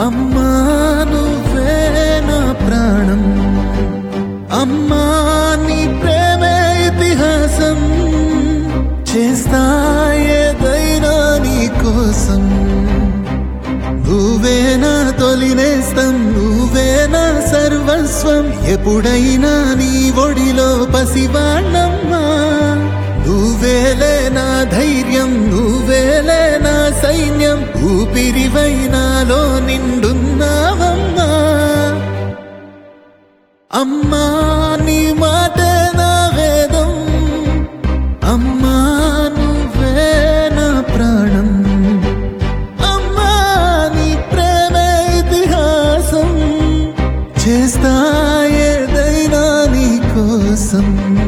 అమ్మా నువ్వే నా ప్రాణం అమ్మా నీ ప్రేమే ఇతిహాసం చేస్తా ఏదైనా నీ కోసం నువ్వే నా తొలినేస్తం నువ్వే నా సర్వస్వం ఎప్పుడైనా నీ ఒడిలో పసివాణమ్మా నువ్వేలే నా ధైర్యం నువ్వేలే నా సైన్యం ఊపిరివై నాలో నిండున్నావమ్మా అమ్మా నీ మాటే నా వేదం అమ్మా నువ్వే నా ప్రాణం అమ్మా నీ ప్రేమే ఇతిహాసం చేస్తా ఏదైనా నీ కోసం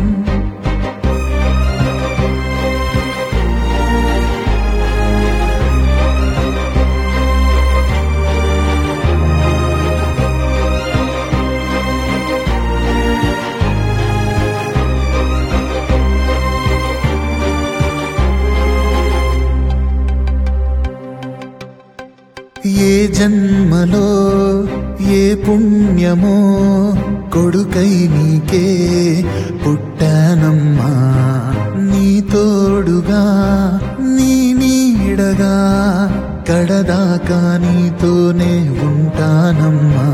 ఏ జన్మలో ఏ పుణ్యమో కొడుకై నీకే పుట్టానమ్మా నీ తోడుగా నీ నీడగా కడదాకా నీతోనే ఉంటానమ్మా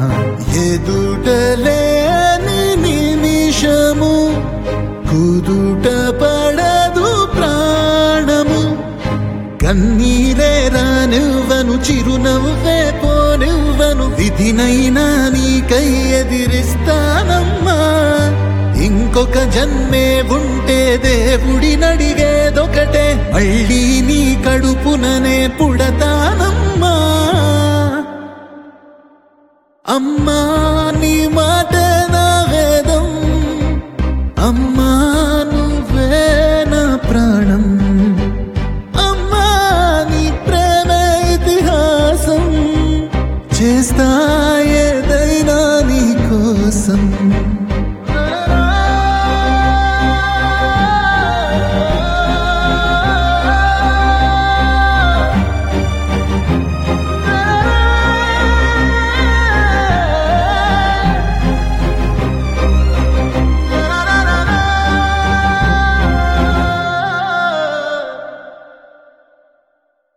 ఎదుటలేని నిమిషము కుదుట పడదు ప్రాణము కన్నీరే రానివ్వను చిరునవ్వే పోనివ్వను విధినైనా నీకై ఎదిరిస్తానమ్మా ఇంకొక జన్మే ఉంటే దేవుడినడిగేదొకటే మళ్ళీ నీ కడుపుననే పుడతానమ్మా అమ్మా నీ మాట నా వేదం అమ్మా నువ్వే నా ప్రాణం అమ్మా నీ ప్రేమ ఇతిహాసం చేస్తా ఏదైనా నీ కోసం